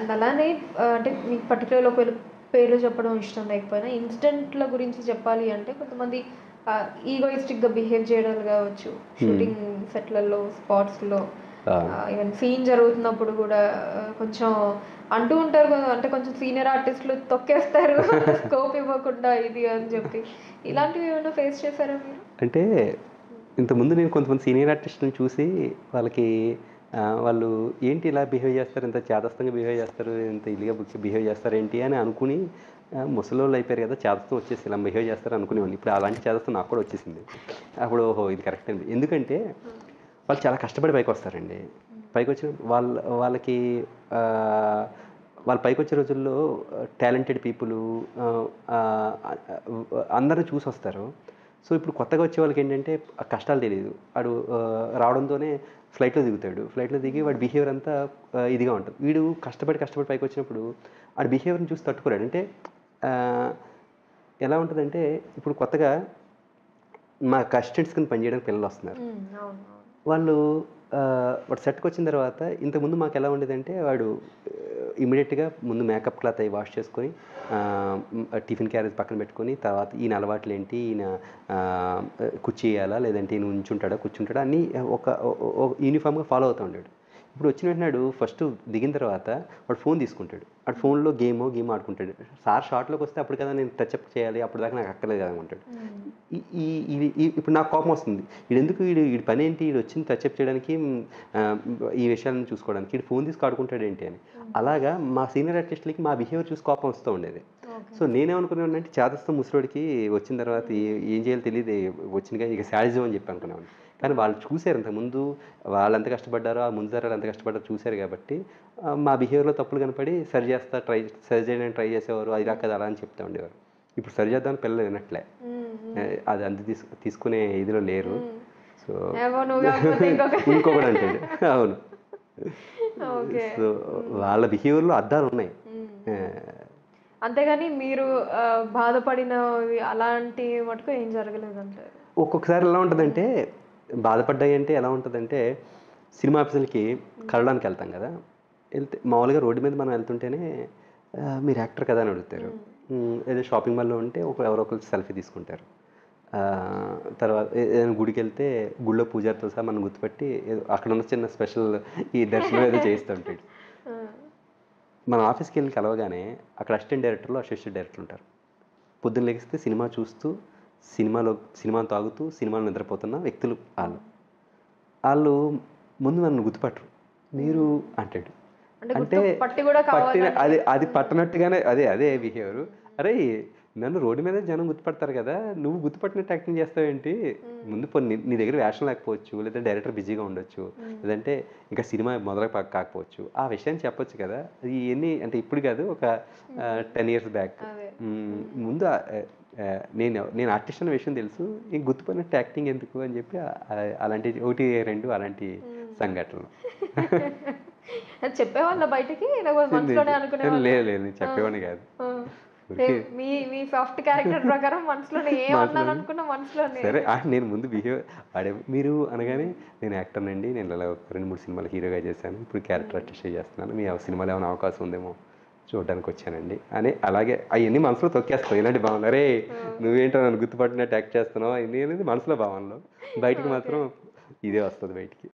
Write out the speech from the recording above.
And అలానే ఆ, అంటే మీకు పర్టికులర్ ఒకవేళ పేర్లు చెప్పడం ఇష్టం లేకపోయినా ఇన్సిడెంట్ల గురించి చెప్పాలి అంటే కొంతమంది ఈగోయిస్టిక్గా బిహేవ్ చేయడం కావచ్చు షూటింగ్ సెట్లలో స్పాట్స్లో ఆ. ఈవెన్ సీన్ జరుగుతున్నప్పుడు కూడా ఆ, కొంచెం అంటూ ఉంటారు కదా, అంటే కొంచెం సీనియర్ ఆర్టిస్టులు తొక్కేస్తారు స్కోప్ ఇవ్వకుండా ఇది అని చెప్పి ఇలాంటివి ఏమైనా ఫేస్ చేశారా మీరు అంటే ఇంతకుముందు నేను కొంతమంది సీనియర్ ఆర్టిస్టులను చూసి వాళ్ళకి ఆ, వాళ్ళు ఏంటి ఇలా బిహేవ్ చేస్తారు ఇంత చేదస్తంగా బిహేవ్ చేస్తారు ఇంత ఇల్లుగా బిహేవ్ చేస్తారు ఏంటి అని అనుకుని ఆ, ముసలోళ్ళు అయిపోయారు కదా చేదస్తం వచ్చేసి ఇలా బిహేవ్ చేస్తారు అనుకునేవాళ్ళు ఇప్పుడు అలాంటి చేదస్తం నాకు కూడా వచ్చేసింది అప్పుడు ఓహో ఇది కరెక్ట్ అండి ఎందుకంటే వాళ్ళు చాలా కష్టపడి పైకి వస్తారండి పైకి వచ్చిన వాళ్ళ వాళ్ళకి ఆ, వాళ్ళు పైకి వచ్చే రోజుల్లో టాలెంటెడ్ పీపుల్ అందరిని చూసి వస్తారు సో ఇప్పుడు కొత్తగా వచ్చే వాళ్ళకి ఏంటంటే ఆ కష్టాలు తెలియదు వాడు ఆ, రావడంతోనే ఫ్లైట్లో దిగుతాడు ఫ్లైట్లో దిగి వాడి బిహేవియర్ అంతా ఆ, ఇదిగా ఉంటుంది వీడు కష్టపడి కష్టపడి పైకి వచ్చినప్పుడు వాడి బిహేవియర్ని చూసి తట్టుకోలేడు అంటే ఆ, ఎలా ఉంటుందంటే ఇప్పుడు కొత్తగా మా అసిస్టెంట్స్ కింద పనిచేయడానికి పిల్లలు వస్తున్నారు ఉమ్, అవును అవును వాళ్ళు ఆ, వాడు సెట్కి వచ్చిన తర్వాత ఇంతకుముందు మాకు ఎలా ఉండేదంటే వాడు ఇమీడియట్గా ముందు మేకప్ క్లాత్ అవి వాష్ చేసుకొని ఆ, మ్, టిఫిన్ క్యారేజ్ పక్కన పెట్టుకొని తర్వాత ఈయన అలవాట్లు ఏంటి ఈయన ఆ, కుర్చీ వేయాలా లేదంటే ఈయన ఉంచుంటాడా కూర్చుంటాడా అన్నీ ఒక యూనిఫామ్గా ఫాలో అవుతూ ఉంటాడు ఇప్పుడు వచ్చిన వెంటనే ఫస్ట్ దిగిన తర్వాత వాడు ఫోన్ తీసుకుంటాడు వాడు ఫోన్లో గేమ్ గేమ్ ఆడుకుంటాడు సార్ షార్ట్లోకి వస్తే అప్పుడు కదా నేను టచ్అప్ చేయాలి అప్పుడు దాకా నాకు అక్కర్లేదు కదా అనుకుంటాడు ఈ- ఈ ఈ- ఈ- ఇప్పుడు నాకు కోపం వస్తుంది వీడు ఎందుకు వీడు వీడి పని ఏంటి వీడు వచ్చింది టచ్అప్ చేయడానికి మ్, ఆ, ఈ విషయాలను చూసుకోవడానికి వీడు ఫోన్ తీసి ఆడుకుంటాడు ఏంటి అని అలాగా మా సీనియర్ ఆర్టిస్టులకి మా బిహేవియర్ చూసి కోపం వస్తూ ఉండేది ఓకే సో నేనేమనుకున్నానంటే చేతస్థం ముసలోడికి వచ్చిన తర్వాత ఏ- ఏం చేయాలో తెలియదు వచ్చినగా ఇక శాడిజం అని చెప్పి అనుకున్నాను కానీ వాళ్ళు చూశారు ఇంతకుముందు వాళ్ళు ఎంత కష్టపడ్డారో ఆ ముందు తరాలు ఎంత కష్టపడ్డారో చూశారు కాబట్టి ఆ, మా బిహేవియర్లో తప్పులు కనపడి సరి చేస్తా ట్రై సరి చేయడానికి ట్రై చేసేవారు అది కాదు అలా అని చెప్తా ఉండేవారు ఇప్పుడు సరి చేద్దామని పిల్లలు వినట్లే ఏ, అది అంత తీసుకు తీసుకునే ఇదిలో లేరు సో ఏమో నువ్వు కాకపోతే ఇంకొక ఇంకొకటి అంటాడు అవును ఓకే సో వాళ్ళ బిహేవియర్లో అద్దాలు ఉన్నాయి ఏ, అంతేగాని మీరు ఆ, బాధపడినవి అలాంటి మటుకు ఏం జరగలేదంటారు ఒక్కొక్కసారి ఎలా ఉంటుందంటే బాధపడ్డాయి అంటే ఎలా ఉంటుందంటే సినిమా ఆఫీసులకి కలవడానికి వెళ్తాం కదా వెళ్తే మామూలుగా రోడ్డు మీద మనం వెళ్తుంటేనే "ఆ, మీరు యాక్టర్ కదా అని అడుగుతారు "ఉమ్, ఏదో షాపింగ్ మాల్లో ఉంటే ఒక ఎవరో ఒకరు సెల్ఫీ తీసుకుంటారు ఆ, తర్వాత ఏ- ఏదైనా గుడికి వెళ్తే గుళ్ళో పూజారితో సహా మనం గుర్తుపెట్టి ఏదో అక్కడ ఉన్న చిన్న స్పెషల్ ఈ దర్శనం ఏదో చేస్తూ ఉంటాడు ఆ, మన ఆఫీస్కి వెళ్ళి కలవగానే అక్కడ అసిస్టెంట్ డైరెక్టర్లు అసిస్టెంట్ డైరెక్టర్ ఉంటారు పొద్దున్న లెగిస్తే సినిమా చూస్తూ సినిమాలో సినిమాను తాగుతూ సినిమాలో నిద్రపోతున్న వ్యక్తులు వాళ్ళు వాళ్ళు ముందు నన్ను గుర్తుపట్టరు మీరు అంటాడు అంటే అంటే గుర్తు పట్టి కూడా పట్టిన కావాలి అది అది పట్టనట్టుగానే అదే అదే బిహేవియర్ అరే నన్ను రోడ్డు మీద జనం గుర్తుపడతారు కదా నువ్వు గుర్తుపట్టినట్టు యాక్టింగ్ చేస్తావేంటి ముందు పోనీ నీ- నీ దగ్గర వేషం లేకపోవచ్చు లేదా డైరెక్టర్ బిజీగా ఉండొచ్చు లేదంటే ఇంకా సినిమా మొదలు కా- కాకపోవచ్చు ఆ విషయాన్ని చెప్పొచ్చు కదా అది ఎన్ని అంటే ఇప్పుడు కాదు ఒక టెన్ ఇయర్స్ బ్యాక్ అదే ముందు ఆ, ఆ, నేను నేను ఆర్టిస్ట్ అనే విషయం తెలుసు ఇంక గుర్తుపడినట్టు యాక్టింగ్ ఎందుకు అని చెప్పి ఆ- అలాంటి ఒకటి రెండు అలాంటి సంఘటనలు అది చెప్పేవాళ్ళ బయటికి లేకపోతే మనసులోనే అనుకునే లేదు లేదు నేను చెప్పేవాడిని కాదు మీ మీ సాఫ్ట్ క్యారెక్టర్ ప్రకారం మనసులోనే ఏం అన్నాను మనసులోనే సరే ఆ, నేను ముందు బిహేవ్ ఆడే మీరు అనగానే నేను యాక్టర్ అండి నేను ఇలా ఒక రెండు మూడు సినిమాలు హీరోగా చేశాను ఇప్పుడు క్యారెక్టర్ ఆర్టిస్ట్ చేస్తున్నాను మీ సినిమాలో ఏమైనా అవకాశం ఉందేమో చూడడానికి వచ్చానండి అని అలాగే అవన్నీ మనసులో తొక్కేస్తావు ఇలాంటి భావనలు అరే నువ్వేంటో నన్ను గుర్తుపట్టినట్టు యాక్ట్ చేస్తున్నావు ఇది అనేది మనసులో భావనలో బయటికి మాత్రం ఇదే వస్తుంది బయటికి